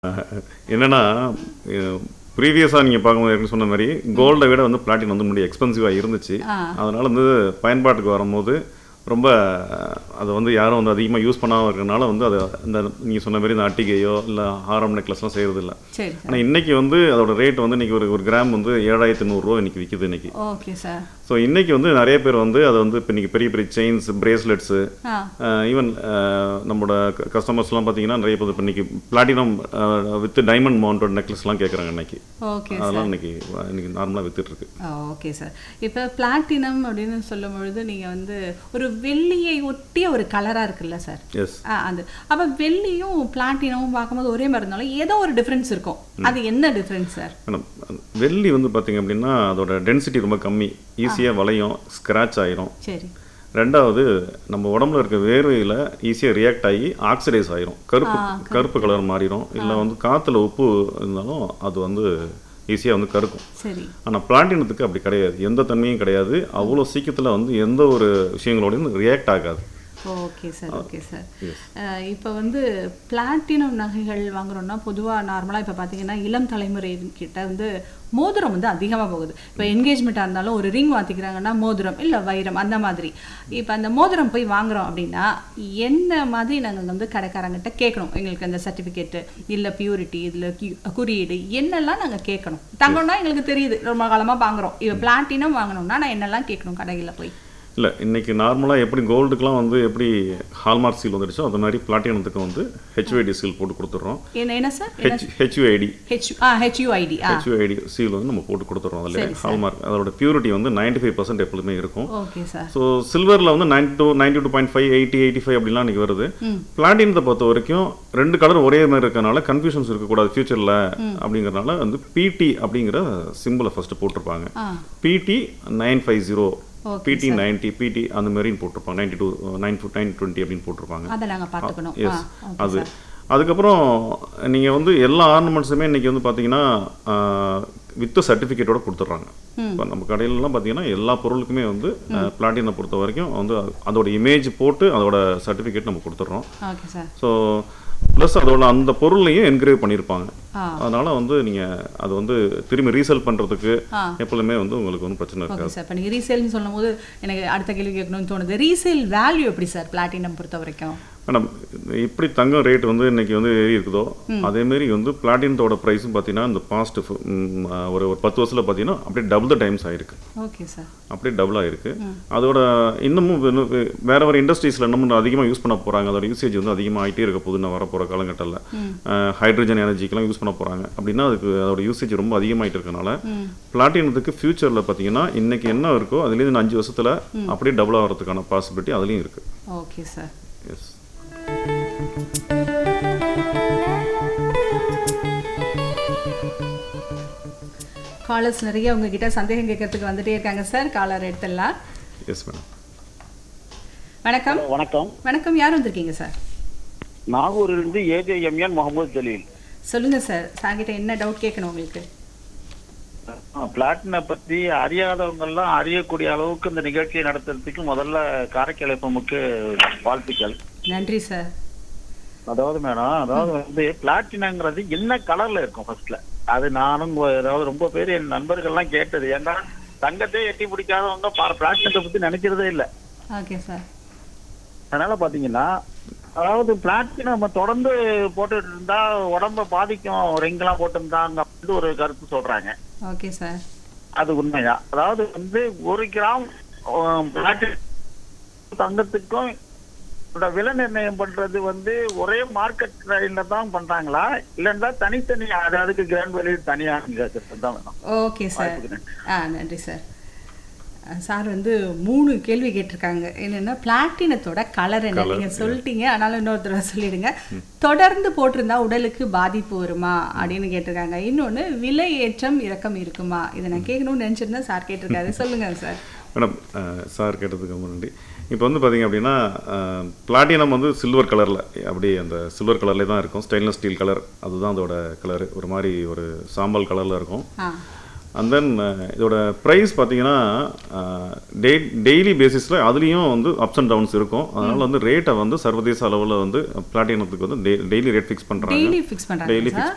என்னன்னா ப்ரீவியஸாக நீங்கள் பார்க்கும்போது ஏற்கனவே சொன்ன மாதிரி கோல்டை விட வந்து பிளாட்டினம் வந்து முன்னாடி எக்ஸ்பென்சிவாக இருந்துச்சு ஆ. அதனால வந்து பயன்பாட்டுக்கு வரும்போது ரொம்ப அதை வந்து யாரும் வந்து அதிகமாக யூஸ் பண்ணாமல் இருக்கிறனால வந்து அதை இந்த நீங்கள் சொன்ன மாதிரி இந்த அட்டிகையோ இல்லை ஹாரம் நெக்லஸ்லாம் செய்கிறது இல்லை சரி சார் ஆனால் இன்னைக்கு வந்து அதோட ரேட் வந்து இன்னைக்கு ஒரு ஒரு கிராம் வந்து ஏழாயிரத்தி நூறுரூவா இன்னைக்கு விற்கிது இன்னைக்கு ஓகே சார் ஸோ இன்னைக்கு வந்து நிறைய பேர் வந்து அதை வந்து இப்போ இன்னைக்கு பெரிய பெரிய செயின்ஸ் பிரேஸ்லெட்ஸு ஆ ஈவன் நம்மளோட கஸ்டமர்ஸ்லாம் பார்த்தீங்கன்னா நிறைய பேர் இப்போ இன்னைக்கு பிளாட்டினம் வித் டைமண்ட் மவுண்டட் நெக்லஸ்லாம் கேட்குறாங்க இன்னைக்கு ஓகே அதெல்லாம் இன்னைக்கு இன்னைக்கு நார்மலாக வித்துட்டு இருக்கு ஓகே சார் இப்போ பிளாட்டினம் அப்படின்னு சொல்லும் பொழுது நீங்கள் வந்து ஒரு வெள்ளியை ஒட்டிய ஒரு கலராக இருக்குல்ல சார் எஸ் ஆ அது அப்போ வெள்ளியும் பிளாட்டினமும் பார்க்கும்போது ஒரே மாதிரி இருந்தாலும் ஏதோ ஒரு டிஃப்ரென்ஸ் இருக்கும் அது என்ன டிஃப்ரென்ஸ் சார் மேடம் வெள்ளி வந்து பார்த்தீங்க அப்படின்னா அதோட டென்சிட்டி ரொம்ப கம்மி ஈஸியாக வளையும் ஸ்க்ராட்ச் ஆயிரும் சரி ரெண்டாவது நம்ம உடம்புல இருக்க வேர்வையில் ஈஸியாக ரியாக்ட் ஆகி ஆக்சிடைஸ் ஆயிரும் கருப்பு கருப்பு கலர் மாறிடும் இல்லை வந்து காற்றுல உப்பு இருந்தாலும் அது வந்து ஈஸியாக வந்து கருக்கும் சரி ஆனால் பிளாட்டினத்துக்கு அப்படி கிடையாது எந்த தன்மையும் கிடையாது அவ்வளோ சீக்கிரத்தில் வந்து எந்த ஒரு விஷயங்களோடையும் ரியாக்ட் ஆகாது ஓகே சார் ஓகே சார் இப்போ வந்து பிளாட்டினம் நகைகள் வாங்குறோம்னா பொதுவாக நார்மலாக இப்போ பார்த்தீங்கன்னா இளம் தலைமுறை கிட்ட வந்து மோதிரம் வந்து அதிகமாக போகுது இப்போ என்கேஜ்மெண்ட்டாக இருந்தாலும் ஒரு ரிங் மாற்றிக்கிறாங்கன்னா மோதிரம் இல்லை வைரம் அந்த மாதிரி இப்போ அந்த மோதிரம் போய் வாங்குறோம் அப்படின்னா என்ன மாதிரி நாங்கள் வந்து கடைக்காரங்கிட்ட கேட்கணும் எங்களுக்கு அந்த சர்டிஃபிகேட்டு இல்லை பியூரிட்டி இதில் குறியீடு என்னெல்லாம் நாங்கள் கேட்கணும் தங்கம்னா எங்களுக்கு தெரியுது ரொம்ப காலமாக வாங்குறோம் இப்போ பிளாட்டினம் வாங்கணும்னா நான் என்னெல்லாம் கேட்கணும் கடையில் போய் இல்லை இன்னைக்கு நார்மலாக எப்படி கோல்டுக்கெலாம் வந்து எப்படி ஹால்மார்க் சீல் வந்துடுச்சோ அது மாதிரி பிளாட்டினத்துக்கு வந்து ஹெச்ஐடி சீல் போட்டு கொடுத்துட்றோம் என்ன என்ன சார் ஹெச் ஹெச்யூஐடி ஹெச் ஆ ஹெச்யூஐடி ஆ ஹெச்யூஐடி சீல் வந்து நம்ம போட்டு கொடுத்துட்றோம் அதில் ஹால்மார்க் அதோட பியூரிட்டி வந்து நைன்டி ஃபைவ் பர்சன்ட் எப்பொழுதுமே இருக்கும் ஓகே சார் ஸோ சில்வரில் வந்து ninety two ninety two point five eighty eighty five அப்படிலாம் இன்னைக்கு வருது பிளாட்டினத்தை பொறுத்த வரைக்கும் ரெண்டு கலர் ஒரே மாதிரி இருக்கறனால கன்ஃபியூஷன்ஸ் இருக்கக்கூடாது ஃபியூச்சரில் அப்படிங்கறனால வந்து பிடி அப்படிங்கிற சிம்பிளை ஃபர்ஸ்ட் போட்டிருப்பாங்க ஆ PT nine five zero Okay, PT ninety PT அந்த மாதிரின்னு போட்டிருப்பாங்க ninety two nine nine twenty அப்படின்னு போட்டிருப்பாங்க அதை நாங்க பார்த்துக்கணும் ஆ எஸ் ஓகே அது அதுக்கப்புறம் நீங்கள் வந்து எல்லா ஆர்னமெண்ட்ஸுமே இன்னைக்கு வந்து பார்த்தீங்கன்னா வித் சர்டிஃபிகேட்டோட கொடுத்துட்றாங்க இப்போ நம்ம கடையிலலாம் பார்த்தீங்கன்னா எல்லா பொருளுக்குமே வந்து பிளாட்டினை பொறுத்த வரைக்கும் வந்து அதோட இமேஜ் போட்டு அதோட சர்டிஃபிகேட் நம்ம கொடுத்துட்றோம் ஓகே சார் ஸோ ப்ளஸ் அதோட அந்த பொருளையும் என்கிரேவ் பண்ணியிருப்பாங்க ஆ அதனால வந்து நீங்கள் அதை வந்து திரும்பி ரீசேல் பண்ணுறதுக்கு ஆ. எப்பொழுதுமே வந்து உங்களுக்கு ஒன்றும் பிரச்சனை இருக்காது ஓகே சார் இப்போ நீங்கள் ரீசேல்னு சொல்லும்போது எனக்கு அடுத்த கேள்வி கேட்கணும்னு தோணுது ரீசேல் வேல்யூ எப்படி சார் பிளாட்டினம் பொறுத்த வரைக்கும் மேடம் எப்படி தங்கம் ரேட் வந்து இன்னைக்கு வந்து ஏறி இருக்குதோ அதே மாதிரி வந்து பிளாட்டினத்தோட ப்ரைஸும் பார்த்தீங்கன்னா இந்த பாஸ்ட் ஒரு ஒரு பத்து வருஷத்தில் பார்த்தீங்கன்னா அப்படியே டபுள் த டைம்ஸ் ஆயிருக்கு ஓகே சார் அப்படியே டபுள் ஆயிருக்கு அதோட இன்னமும் இன்னும் வேற வேற இண்டஸ்ட்ரீஸில் இன்னமும் அதிகமாக யூஸ் பண்ண போகிறாங்க அதோட யூசேஜ் வந்து அதிகமாக ஆகிட்டே இருக்க போகுது நான் வரப்போகிற காலகட்டத்தில் ஹைட்ரஜன் எனர்ஜிக்கெல்லாம் யூஸ் பண்ண போகிறாங்க அப்படின்னா அதுக்கு அதோட யூசேஜ் ரொம்ப அதிகமாயிட்டு இருக்கனால பிளாட்டினத்துக்கு ஃபியூச்சரில் பார்த்தீங்கன்னா இன்னைக்கு என்ன இருக்கோ அதுலேருந்து இன்னும் அஞ்சு வருஷத்தில் அப்படியே டபுள் ஆகிறதுக்கான பாசிபிலிட்டி அதுலேயும் இருக்குது ஓகே சார் எஸ் காலர்ஸ் நிறைய உங்ககிட்ட சந்தேகம் கேட்கறதுக்கு வந்துட்டே இருக்காங்க சார் காலர் எடுத்துடலாம் எஸ் மேடம் வணக்கம் வணக்கம் வணக்கம் யார் வந்திருக்கீங்க சார் நாகூரிலிருந்து ஏஜேஎம்என் முகமது ஜலீல் சொல்லுங்க சார் சார் கிட்ட என்ன டவுட் கேட்கணும் உங்களுக்கு பிளாட்டினை பத்தி அறியாதவங்க எல்லாம் அறியக்கூடிய அளவுக்கு இந்த நிகழ்ச்சியை நடத்துறதுக்கு முதல்ல காரைக்கால் எஃப்எம்முக்கு வாழ்த்துக்கள் நன்றி சார் அதாவது மேடம் அதாவது வந்து பிளாட்டினங்கிறது என்ன கலர்ல இருக்கும் ஃபர்ஸ்ட்ல அது நானும் ஒ- அதாவது ரொம்ப பேர் என் நண்பர்கள்லாம் கேட்டது ஏன்னா தங்கத்தை எட்டி பிடிக்காதவங்க பிளாட்டினத்தை பத்தி நினைக்கிறதே இல்லை ஓகே சார் அதனால பாத்தீங்கன்னா அதாவது பிளாட்டினம் நம்ம தொடர்ந்து போட்டுட்டு இருந்தா உடம்ப பாதிக்கும் ரிங்கெல்லாம் போட்டிருந்தாங்க அப்படின்னு ஒரு கருத்து சொல்றாங்க ஓகே சார் அது உண்மையா அதாவது வந்து ஒரு கிராம் பிளாட்டினம் தங்கத்துக்கும் இதோட விலை நிர்ணயம் பண்றது வந்து ஒரே மார்க்கெட் ரேட்ல தான் பண்றாங்களா இல்லைன்னா தனித்தனி அது அதுக்கு கிராண்ட் வேல்யூ தனியா தான் வேணும் ஓகே சார் வாய்ப்புக்கு நன்றி. ஆ நன்றி சார் அஹ் சார் வந்து மூணு கேள்வி கேட்டிருக்காங்க என்னன்னா பிளாட்டினத்தோட கலர் என்ன நீங்க சொல்லிட்டீங்க ஆனாலும் இன்னொரு தடவை சொல்லிடுங்க தொடர்ந்து போட்டிருந்தா உடலுக்கு பாதிப்பு வருமா அப்படின்னு கேட்டிருக்காங்க இன்னொன்னு விலை ஏற்றம் இறக்கம் இருக்குமா இதை நான் கேட்கணும்னு நினைச்சிருந்தேன் சார் கேட்டிருக்காரு சொல்லுங்க சார் மேடம் சார் கேட்டதுக்கு ரொம்ப நன்றி இப்போ வந்து பார்த்தீங்க அப்படின்னா பிளாட்டினம் வந்து சில்வர் கலரில் அப்படியே அந்த சில்வர் கலர்லேயே தான் இருக்கும் ஸ்டெயின்லெஸ் ஸ்டீல் கலர் அதுதான் அதோட கலர் ஒரு மாதிரி ஒரு சாம்பல் கலரில் இருக்கும் ஆ அண்ட் தென் இதோட ப்ரைஸ் பார்த்தீங்கன்னா டே டெய்லி பேசிஸில் அதுலேயும் வந்து அப்ஸ் அண்ட் டவுன்ஸ் இருக்கும் அதனால் வந்து ரேட்டை வந்து சர்வதேச அளவில் வந்து பிளாட்டினத்துக்கு வந்து டெய்லி ரேட் ஃபிக்ஸ் பண்ணுறாங்க டெய்லி ஃபிக்ஸ் டெய்லி பண்றாங்க ஃபிக்ஸ்